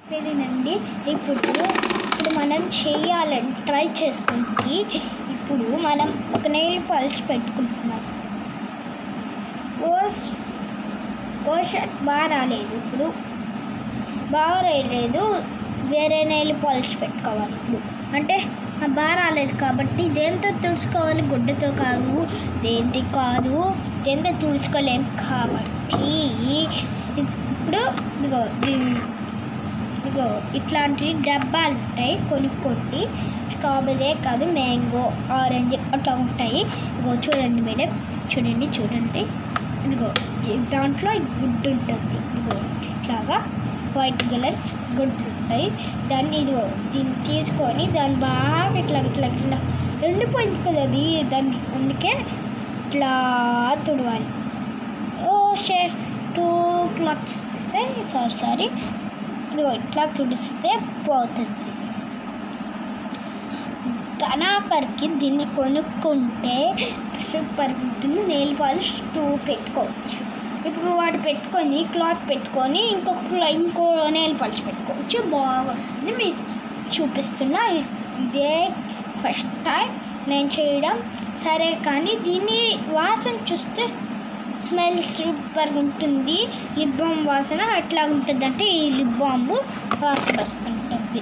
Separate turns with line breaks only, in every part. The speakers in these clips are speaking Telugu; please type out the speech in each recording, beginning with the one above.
చెప్పేదేనండి ఇప్పుడు ఇప్పుడు మనం చేయాలని ట్రై చేసుకుంటే ఇప్పుడు మనం ఒక నెయిల్ పాలిష్ పెట్టుకుంటున్నాం ఓ స్- ఓ షర్ట్ బాగా రాలేదు ఇప్పుడు బాగా రాలేదు వేరే నెయిల్ పాలిష్ పెట్టుకోవాలి ఇప్పుడు అంటే ఆ బాగా రాలేదు కాబట్టి దేంతో తుడుచుకోవాలి గుడ్డతో కాదు దేంతో కాదు దేంతో తుడుచుకోలేం కాబట్టి ఇప్పుడు ఇదిగో దీ- ఇదిగో ఇట్లాంటి డబ్బాలు ఉంటాయి కొనుక్కోండి స్ట్రాబెరీ కాదు మ్యాంగో ఆరెంజ్ అట్లా ఉంటాయి ఇదిగో చూడండి మేడం చూడండి చూడండి ఇదిగో ఈ దాంట్లో ఈ గుడ్డు ఉంటుంది ఇదిగో ఇట్లాగా వైట్ కలర్స్ గుడ్లు ఉంటాయి దాన్ని ఇదిగో దీన్ని తీసుకొని దాన్ని బాగా ఇట్లా ఇట్లా ఇట్లా ఎండిపోయింది కదా అది దాన్ని అందుకే ఇట్లా తుడవాలి ఓ షేర్ టూ క్లాత్స్ చేసాయి సారీ సారీ ఇదిగో ఇట్లా తుడిస్తే పోతుంది తనాకరికి దీన్ని కొనుక్కుంటే సూపర్ ఉంటుంది నెయిల్ పాలిష్ టూ పెట్టుకోవచ్చు ఇప్పుడు వాడు పెట్టుకొని క్లాత్ పెట్టుకొని ఇంకొక క్లా- ఇంకో నెయిల్ పాలిష్ పెట్టుకోవచ్చు బాగా వస్తుంది మీకు చూపిస్తున్నా ఇ- ఇదే ఫస్ట్ టైం నేను చేయడం సరే కానీ దీన్ని వాసన చూస్తే స్మెల్ సూపర్గా ఉంటుంది లిప్ బామ్ వాసన ఎట్లా ఉంటుంది అంటే ఈ లిప్ బాంబు వాసన వస్తుంటుంది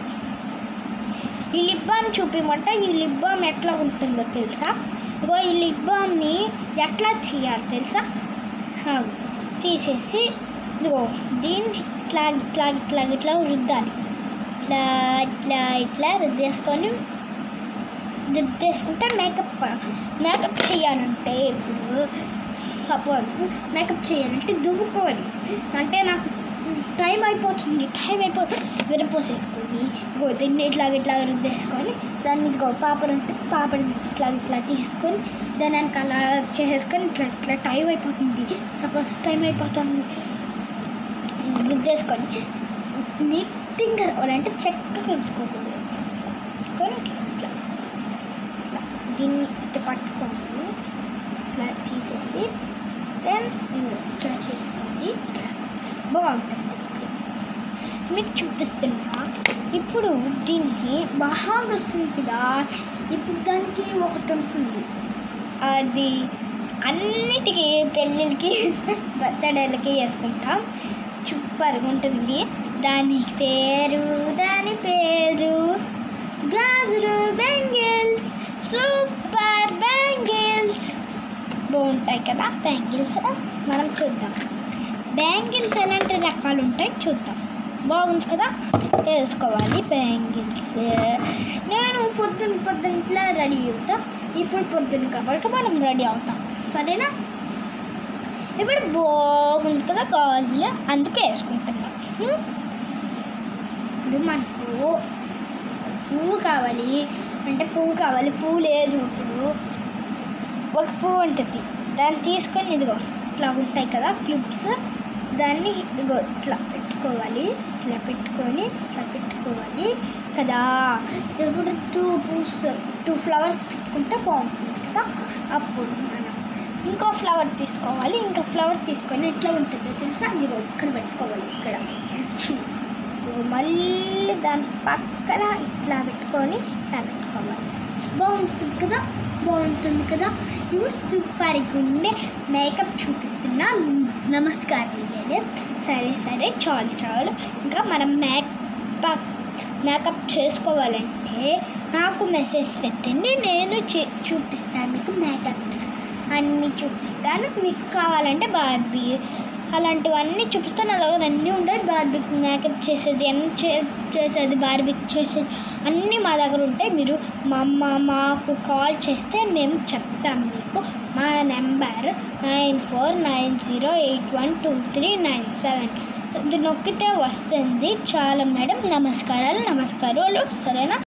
ఈ లిప్ బామ్ చూపిమంటే ఈ లిప్ బామ్ ఎట్లా ఉంటుందో తెలుసా ఇగో ఈ లిప్ బామ్ని ఎట్లా చేయాలి తెలుసా హా, తీసేసి ఇదిగో దీన్ని ఇట్లా ఇట్లా ఇట్లా ఇట్లా రుద్దాలి ఇట్లా ఇట్లా ఇట్లా రుద్దేసుకొని రుద్దేసుకుంటే మేకప్ మేకప్ చేయాలంటే ఇప్పుడు సపోజ్ మేకప్ చేయాలంటే దువ్వుకోవాలి అంటే నాకు టైం అయిపోతుంది టైం అయిపో విరపోసేసుకొని ఇగో దీన్ని ఇట్లా ఇట్లా రుద్దేసుకొని దాన్ని ఇదిగో పాపడ్ ఉంటుంది పాపడ్ ఇట్లా ఇట్లా తీసుకొని దాని వెనకాల చేసేసుకొని ఇట్లా ఇట్లా టైం అయిపోతుంది సపోజ్ టైం అయిపోతుంది రుద్దేసుకొని నీట్గా రావాలంటే చక్కగా రుద్దుకోకూడదు రుద్దుకొని ఇట్లా ఇట్లా ఇట్లా దీన్ని ఇట్లా పట్టుకోండి ఇట్లా తీసేసి దెన్ ఇట్లా చేసుకోండి ఇట్లా బాగుంటుంది మీకు చూపిస్తున్నా ఇప్పుడు దీన్ని బాగా వస్తుంది కదా ఇప్పుడు దానికి ఒకటి ఉంటుంది అది అన్నిటికీ పెళ్ళిళ్ళకి బర్త్డేలకి వేసుకుంటాం సూపర్గా ఉంటుంది దాని పేరు దాని పేరు గాజులు బ్యాంగిల్స్ సూపర్ బ్యాంగిల్స్ బాగుంటాయి కదా బ్యాంగిల్స్ మనం చూద్దాం బ్యాంగిల్స్ ఎలాంటి రకాలు ఉంటాయి చూద్దాం బాగుంది కదా వేసుకోవాలి బ్యాంగిల్స్ నేను పొద్దున్న పొద్దున్న ఇట్లా రెడీ అవుతాం ఇప్పుడు పొద్దున్న కాబట్టి మనం రెడీ అవుతాం సరేనా ఇప్పుడు బాగుంది కదా గాజులు అందుకే వేసుకుంటున్నాం హ్మ్? ఇప్పుడు మనకు పువ్వు కావాలి అంటే పువ్వు కావాలి పువ్వు లేదు ఇప్పుడు ఒక పువ్వు ఉంటుంది దాన్ని తీసుకొని ఇదిగో ఇట్లా ఉంటాయి కదా క్లిప్స్ దాన్ని ఇదిగో ఇట్లా పెట్టుకోవాలి ఇట్లా పెట్టుకొని ఇట్లా పెట్టుకోవాలి కదా ఇప్పుడు టూ పువ్స్ టూ ఫ్లవర్స్ పెట్టుకుంటే బాగుంటుంది కదా అప్పుడు మనం ఇంకో ఫ్లవర్ తీసుకోవాలి ఇంకో ఫ్లవర్ తీసుకొని ఎట్లా ఉంటుందో తెలుసా ఇదిగో ఇక్కడ పెట్టుకోవాలి ఇక్కడ చూ ఇదిగో మళ్ళీ దాని పక్కన ఇట్లా పెట్టుకొని ఇట్లా పెట్టుకోవాలి బాగుంటుంది కదా బాగుంటుంది కదా ఇప్పుడు సూపర్గా ఉండే మేకప్ చూపిస్తున్నా నమస్కారం నేను సరే సరే చాలు చాలు ఇంకా మనం మేకప్ మేకప్ చేసుకోవాలంటే నాకు మెసేజ్ పెట్టండి నేను చే- చూపిస్తాను మీకు మేకప్స్ అన్నీ చూపిస్తాను మీకు కావాలంటే బార్బీ అలాంటివన్నీ చూపిస్తాను నా దగ్గర అన్నీ ఉంటాయి బార్బీకి మేకప్ చేసేది అన్నీ చే చేసేది బార్బీకి చేసేది అన్నీ మా దగ్గర ఉంటాయి మీరు మా అమ్మ మాకు కాల్ చేస్తే మేము చెప్తాం మీకు మా number nine four nine zero eight one two three nine seven ఇది నొక్కితే వస్తుంది చాలా మేడం నమస్కారాలు నమస్కారాలు సరేనా